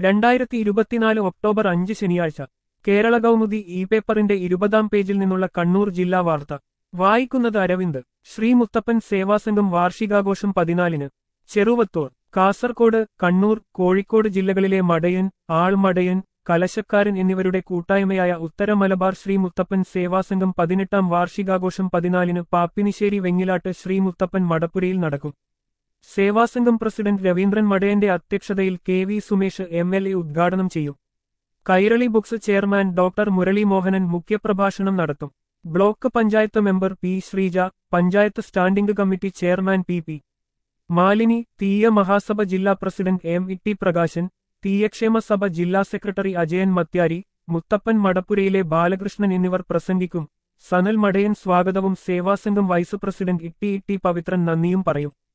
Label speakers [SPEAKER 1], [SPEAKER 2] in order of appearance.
[SPEAKER 1] രണ്ടായിരത്തി ഇരുപത്തിനാല് ഒക്ടോബർ അഞ്ച് ശനിയാഴ്ച കേരള കൗമുദി ഇ പേപ്പറിന്റെ ഇരുപതാം പേജിൽ നിന്നുള്ള കണ്ണൂർ ജില്ലാ വാർത്ത വായിക്കുന്നത് അരവിന്ദ് ശ്രീ മുത്തപ്പൻ സേവാസംഘം വാർഷികാഘോഷം പതിനാലിന് ചെറുവത്തൂർ കാസർകോട് കണ്ണൂർ കോഴിക്കോട് ജില്ലകളിലെ മടയൻ ആൾമടയൻ കലശക്കാരൻ എന്നിവരുടെ കൂട്ടായ്മയായ ഉത്തര മലബാർ ശ്രീ മുത്തപ്പൻ സേവാസംഘം പതിനെട്ടാം വാർഷികാഘോഷം പതിനാലിന് പാപ്പിനിശ്ശേരി വെങ്ങിലാട്ട് ശ്രീ മുത്തപ്പൻ മടപ്പുരയിൽ നടക്കും സേവാസംഘം പ്രസിഡന്റ് രവീന്ദ്രൻ മടയന്റെ അധ്യക്ഷതയിൽ K V Sumesh M L A ഉദ്ഘാടനം ചെയ്യും Kairali books chairman doctor Murali Mohanan മുഖ്യപ്രഭാഷണം നടത്തും block panchayat member P Sreeja panchayat standing committee chairman P P Malini Thiyya Mahasabha ജില്ലാ president M E T Prakashan Thiyyakshema Sabha ജില്ലാ സെക്രട്ടറി അജയൻ മത്യാരി മുത്തപ്പൻ മടപ്പുരയിലെ ബാലകൃഷ്ണൻ എന്നിവർ പ്രസംഗിക്കും സനൽ മടയൻ സ്വാഗതവും സേവാസംഘം വൈസ് പ്രസിഡന്റ് ഇട്ടി ഇട്ടി പവിത്രൻ നന്ദിയും പറയും